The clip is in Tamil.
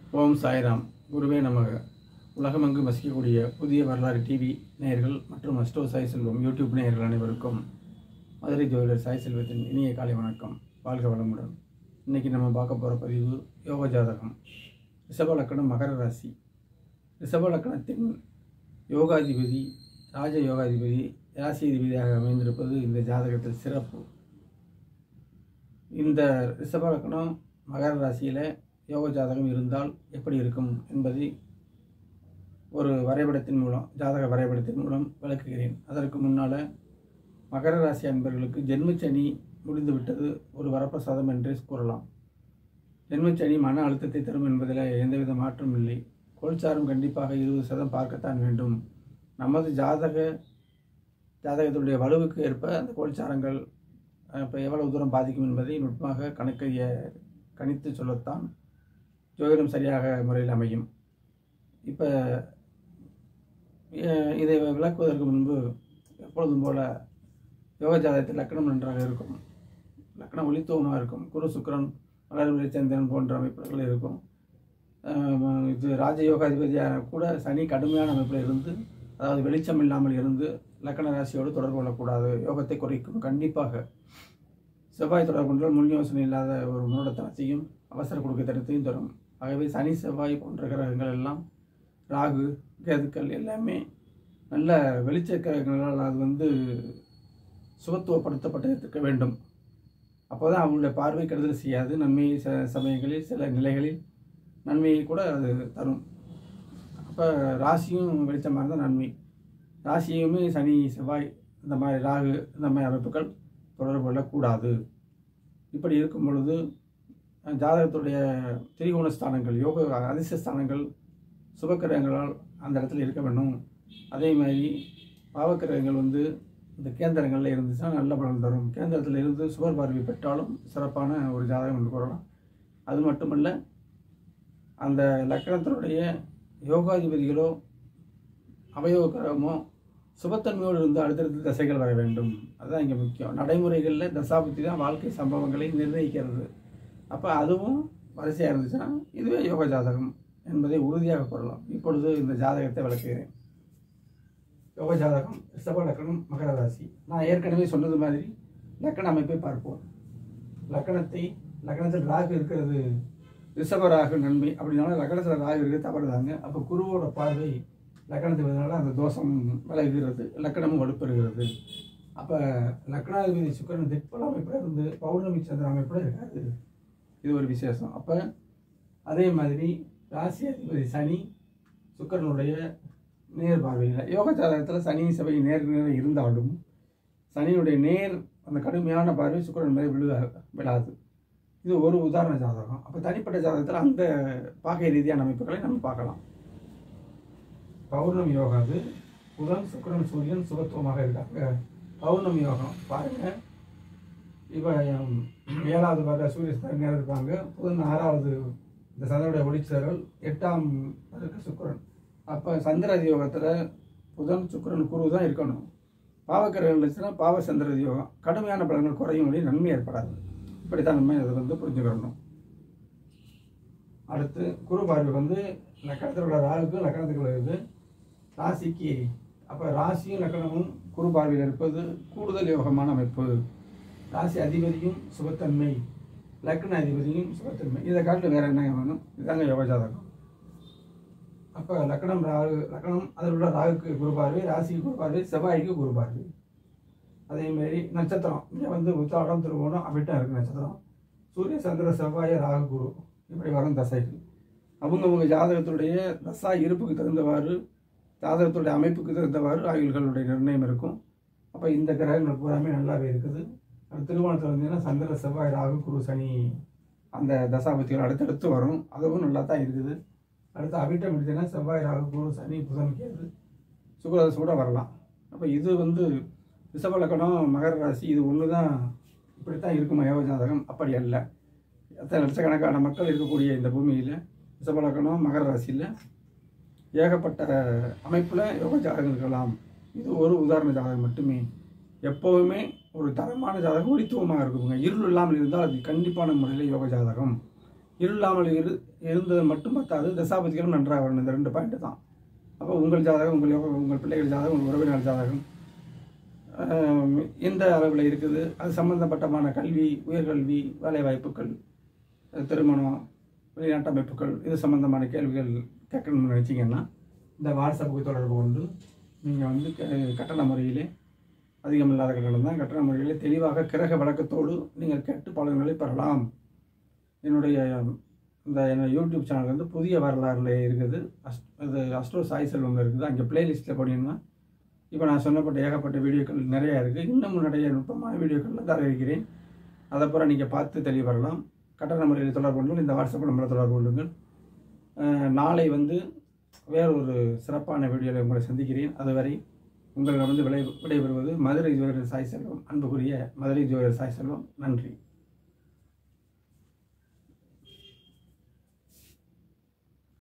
ஓம் சாய்ராம் குருவே நமக உலகமெங்கும் வசிக்கக்கூடிய புதிய வரலாறு டிவி நேயர்கள் மற்றும் அஸ்டோ சாய் செல்வம் யூடியூப் நேயர்கள் அனைவருக்கும் மதுரை ஜோதிடர் சாய் செல்வத்தின் இனிய காலை வணக்கம் வாழ்க வளமுடன் இன்னைக்கு நம்ம பார்க்க போகிற பதிவு யோக ஜாதகம் ரிஷப லக்கணம் மகர ராசி ரிஷப லக்கணத்தின் யோகாதிபதி ராஜ யோகாதிபதி ராசி அதிபதியாக அமைந்திருப்பது இந்த ஜாதகத்தில் சிறப்பு இந்த ரிஷப லக்னம் மகர ராசியில் யோக ஜாதகம் இருந்தால் எப்படி இருக்கும் என்பதை ஒரு வரைபடத்தின் மூலம் ஜாதக வரைபடத்தின் மூலம் விளக்குகிறேன் அதற்கு முன்னால் மகர ராசி அன்பர்களுக்கு ஜென்மச்சனி முடிந்துவிட்டது ஒரு வரப்பிரசாதம் என்றே கூறலாம் ஜென்மச்சனி மன அழுத்தத்தை தரும் என்பதில் எந்தவித மாற்றம் இல்லை கோல்சாரம் கண்டிப்பாக இருபது சதம் பார்க்கத்தான் வேண்டும் நமது ஜாதக ஜாதகத்தினுடைய வலுவுக்கு ஏற்ப அந்த கோல்சாரங்கள் இப்போ எவ்வளவு தூரம் பாதிக்கும் என்பதை நுட்பமாக கணக்கைய கணித்து சொல்லத்தான் ஜோதிடம் சரியாக முறையில் அமையும் இப்போ இதை விளக்குவதற்கு முன்பு எப்பொழுதும் போல யோக ஜாதகத்தில் லக்கணம் நன்றாக இருக்கும் லக்கணம் ஒளித்துவமாக இருக்கும் குரு சுக்கரன் வளர்விலை சந்திரன் போன்ற அமைப்புகள் இருக்கும் அஹ் இது ராஜயோகாதிபதியாக கூட சனி கடுமையான அமைப்பில் இருந்து அதாவது வெளிச்சம் இல்லாமல் இருந்து லக்கண ராசியோடு தொடர்பு கொள்ளக்கூடாது யோகத்தை குறைக்கும் கண்டிப்பாக செவ்வாய் தொடர்பு கொண்டால் முன் யோசனை இல்லாத ஒரு மூடத்தனத்தையும் அவசர கொடுக்கத்தனத்தையும் தரும் ஆகவே சனி செவ்வாய் போன்ற கிரகங்கள் எல்லாம் ராகு கேதுக்கள் எல்லாமே நல்ல வெளிச்ச கிரகங்களால் அது வந்து சுகத்துவப்படுத்தப்பட்டிருக்க வேண்டும் அப்போ தான் அவங்களுடைய பார்வை கெடுதல் செய்யாது நன்மையை ச சமயங்களில் சில நிலைகளில் நன்மையை கூட அது தரும் அப்போ ராசியும் வெளிச்சமாக இருந்தால் நன்மை ராசியுமே சனி செவ்வாய் இந்த மாதிரி ராகு இந்த மாதிரி அமைப்புகள் தொடர்பு கொள்ளக்கூடாது இப்படி இருக்கும் பொழுது ஜாதகத்துடைய திரிகோண ஸ்தானங்கள் யோக அதிர்ஷ்ட ஸ்தானங்கள் சுபக்கிரகங்களால் அந்த இடத்துல இருக்க வேண்டும் அதே மாதிரி பாவக்கிரகங்கள் வந்து இந்த கேந்திரங்களில் இருந்துச்சுன்னா நல்ல பலன் தரும் கேந்திரத்தில் இருந்து சுபர் பார்வை பெற்றாலும் சிறப்பான ஒரு ஜாதகம் என்று கூறலாம் அது மட்டுமல்ல அந்த லக்கணத்தினுடைய யோகாதிபதிகளோ அவயோக கிரகமோ சுபத்தன்மையோடு இருந்து அடுத்தடுத்த தசைகள் வர வேண்டும் அதுதான் இங்கே முக்கியம் நடைமுறைகளில் தசாபுத்தி தான் வாழ்க்கை சம்பவங்களை நிர்ணயிக்கிறது அப்போ அதுவும் வரிசையாக இருந்துச்சுன்னா இதுவே யோக ஜாதகம் என்பதை உறுதியாக கூறலாம் இப்பொழுது இந்த ஜாதகத்தை விளக்குகிறேன் யோக ஜாதகம் ரிஷப லக்கணம் மகர ராசி நான் ஏற்கனவே சொன்னது மாதிரி லக்கண அமைப்பை பார்ப்போம் லக்கணத்தை லக்கணத்தில் ராகு இருக்கிறது ரிஷப ராகு நன்மை அப்படின்னாலும் லக்கணத்தில் ராகு இருக்கிறது தவறு தாங்க அப்போ குருவோட பார்வை லக்கணத்தை வருவதனால அந்த தோஷம் விலகுகிறது லக்கணமும் வலுப்பெறுகிறது அப்போ லக்கணாதிபதி சுக்கரன் திட்பல அமைப்பில் இருந்து பௌர்ணமி சந்திர அமைப்பில் இருக்காது இது ஒரு விசேஷம் அப்போ அதே மாதிரி ராசி அதிபதி சனி சுக்கரனுடைய நேர் பார்வையில் யோக ஜாதகத்தில் சனி சபை நேர் நேர இருந்தாலும் சனியுடைய நேர் அந்த கடுமையான பார்வை சுக்கரன் மேலே விழுக விழாது இது ஒரு உதாரண ஜாதகம் அப்போ தனிப்பட்ட ஜாதகத்தில் அந்த பாகை ரீதியான அமைப்புகளை நம்ம பார்க்கலாம் பௌர்ணமி யோகம் அது புதன் சுக்கரன் சூரியன் சுபத்துவமாக இருக்காங்க பௌர்ணமி யோகம் பாருங்க இப்போ ஏழாவது பார்த்த சூரிய நேரம் இருப்பாங்க புதன் ஆறாவது இந்த சந்திரனுடைய ஒளிச்சேரல் எட்டாம் இருக்கு சுக்கரன் அப்போ சந்திரதி யோகத்தில் புதன் சுக்கரன் குரு தான் இருக்கணும் பாவக்கிரகம் இருந்துச்சுன்னா பாவ சந்திரதி யோகம் கடுமையான பலன்கள் குறையும் வழி நன்மை ஏற்படாது இப்படித்தான் நம்ம இதை வந்து புரிஞ்சுக்கிறணும் அடுத்து குரு பார்வை வந்து லக்கணத்தில் உள்ள ராகுக்கு லக்கணத்துக்கு உள்ளது ராசிக்கு அப்போ ராசியும் லக்கணமும் குரு பார்வையில் இருப்பது கூடுதல் யோகமான அமைப்பு ராசி அதிபதியும் சுபத்தன்மை லக்ன அதிபதியும் சுபத்தன்மை இதை காட்டில் வேறு என்ன வேணும் இதுதாங்க யோக ஜாதகம் அப்போ லக்கணம் ராகு லக்கணம் அதில் உள்ள ராகுக்கு குரு பார்வை ராசிக்கு குரு பார்வை செவ்வாய்க்கு குரு பார்வை அதேமாரி நட்சத்திரம் இங்கே வந்து உத்தாடம் திருவோணம் அப்படித்தான் இருக்குது நட்சத்திரம் சூரிய சந்திர செவ்வாய் ராகு குரு இப்படி வரும் தசைகள் அவங்கவுங்க ஜாதகத்துடைய தசா இருப்புக்கு தகுந்தவாறு ஜாதகத்துடைய அமைப்புக்கு தகுந்தவாறு ஆயுள்களுடைய நிர்ணயம் இருக்கும் அப்போ இந்த கிரகங்கள் பூராமே நல்லாவே இருக்குது அது திருவோணத்தில் வந்தீங்கன்னா சந்திர செவ்வாய் ராகு குரு சனி அந்த தசாபத்திகள் அடுத்தடுத்து வரும் அதுவும் நல்லா தான் இருக்குது அடுத்து அபிட்டம் எடுத்தீங்கன்னா செவ்வாய் ராகு குரு சனி புதன் கேது சுக்கரதசு கூட வரலாம் அப்போ இது வந்து ரிஷபலக்கணம் மகர ராசி இது ஒன்று தான் இப்படித்தான் இருக்கும் யோக ஜாதகம் அப்படி அல்ல எத்தனை லட்சக்கணக்கான மக்கள் இருக்கக்கூடிய இந்த பூமியில் ரிஷபலக்கணம் மகர ராசியில் ஏகப்பட்ட அமைப்பில் யோக ஜாதகம் இருக்கலாம் இது ஒரு உதாரண ஜாதகம் மட்டுமே எப்போவுமே ஒரு தரமான ஜாதகம் ஒளித்துவமாக இருக்குங்க இருள் இல்லாமல் இருந்தால் அது கண்டிப்பான முறையில் யோக ஜாதகம் இருளாமல் இரு இருந்தது மட்டும் பத்தாது தசாபதிகளும் நன்றாக வரணும் இந்த ரெண்டு பாயிண்ட் தான் அப்போ உங்கள் ஜாதகம் உங்கள் உங்கள் பிள்ளைகள் ஜாதகம் உங்கள் உறவினர் ஜாதகம் ஆஹ், எந்த அளவில் இருக்குது அது சம்பந்தப்பட்டமான கல்வி உயர்கல்வி வேலைவாய்ப்புகள் திருமணம் வெளிநாட்டு அமைப்புகள் இது சம்பந்தமான கேள்விகள் கேட்கணும்னு நினச்சிங்கன்னா இந்த வாட்ஸ்அப்புக்கு தொடர்பு கொண்டு நீங்கள் வந்து க- கட்டண முறையிலே அதிகமில்லாத கட்டணம் தான் கட்டண முறையிலே தெளிவாக கிரக வழக்கத்தோடு நீங்கள் கேட்டு பலன்களை பெறலாம் என்னுடைய இந்த என்னோட யூடியூப் சேனல் வந்து புதிய வரலாறுல இருக்குது அஸ் இது அஸ்ட்ரோ சாய் செல்வம் இருக்குது அங்கே பிளேலிஸ்ட்டில் போனீங்கன்னா இப்போ நான் சொன்னப்பட்ட ஏகப்பட்ட வீடியோக்கள் நிறையா இருக்குது இன்னும் நிறைய நுட்பமான வீடியோக்கள் தர இருக்கிறேன் அதை பூரா நீங்கள் பார்த்து தெளிவு பெறலாம் கட்டண முறையில் தொடர்பு கொள்ளுங்கள் இந்த வாட்ஸ்அப் நம்பரை தொடர்பு கொள்ளுங்கள் அஹ் நாளை வந்து வேறொரு சிறப்பான வீடியோவில் உங்களை சந்திக்கிறேன் அதுவரை உங்களிடம் வந்து விடை விடைபெறுவது மதுரை ஜோதிடர் சாய் செல்வம் அன்புக்குரிய மதுரை ஜோதிடர் சாய் செல்வம் நன்றி